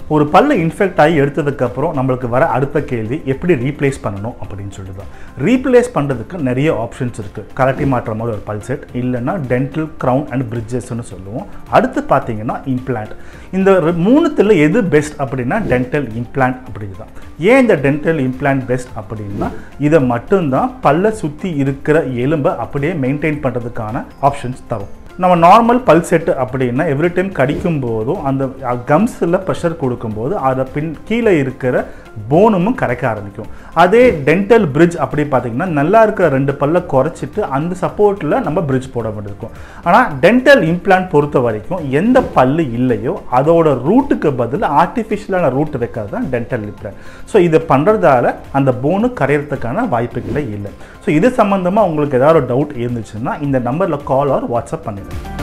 ஒரு பல்லு இன்ஃபெக்ட் ஆகி எடுத்ததுக்கப்புறம் நம்மளுக்கு வர அடுத்த கேள்வி எப்படி ரீப்ளேஸ் பண்ணணும் அப்படின்னு சொல்லிட்டு தான் ரீப்ளேஸ் பண்ணுறதுக்கு நிறைய ஆப்ஷன்ஸ் இருக்குது கலட்டி மாற்ற மாதிரி ஒரு பல் செட் இல்லைன்னா டென்டல் க்ரௌன் அண்ட் பிரிட்ஜஸ்னு சொல்லுவோம் அடுத்து பார்த்தீங்கன்னா இம்ப்ளான்ட் இந்த ரெ- மூணுத்துல எது பெஸ்ட் அப்படின்னா டென்டல் இம்ப்ளான்ட் அப்படின்னு தான் ஏன் இந்த டென்டல் இம்ப்ளான்ட் பெஸ்ட் அப்படின்னா இதை மட்டும்தான் பல்ல சுற்றி இருக்கிற எலும்பை அப்படியே மெயின்டைன் பண்ணுறதுக்கான ஆப்ஷன்ஸ் தரும் நம்ம நார்மல் பல் செட்டு அப்படின்னா எவ்ரி டைம் கடிக்கும் போதும் அந்த கம்ஸில் ப்ரெஷர் கொடுக்கும்போது அதை பின் கீழே இருக்கிற போனுமும் கரைக்க ஆரம்பிக்கும் அதே டென்டல் பிரிட்ஜ் அப்படி பார்த்தீங்கன்னா நல்லா இருக்கிற ரெண்டு பல்ல குறைச்சிட்டு அந்த சப்போர்ட்டில் நம்ம பிரிட்ஜ் போட வேண்டியிருக்கும் ஆனால் டென்டல் இம்ப்ளான்ட் பொறுத்த வரைக்கும் எந்த பல்லு இல்லையோ அதோட ரூட்டுக்கு பதில் ஆர்டிஃபிஷியலான ரூட் வைக்கிறது தான் டென்டல் இம்ப்ளான்ட் ஸோ இதை பண்ணுறதால அந்த போனு கரையிறதுக்கான வாய்ப்புகளே இல்லை ஸோ இது சம்மந்தமாக உங்களுக்கு ஏதாவது ஒரு டவுட் இருந்துச்சுன்னா இந்த நம்பரில் கால் ஆர் வாட்ஸ்அப் பண்ணிடுங்க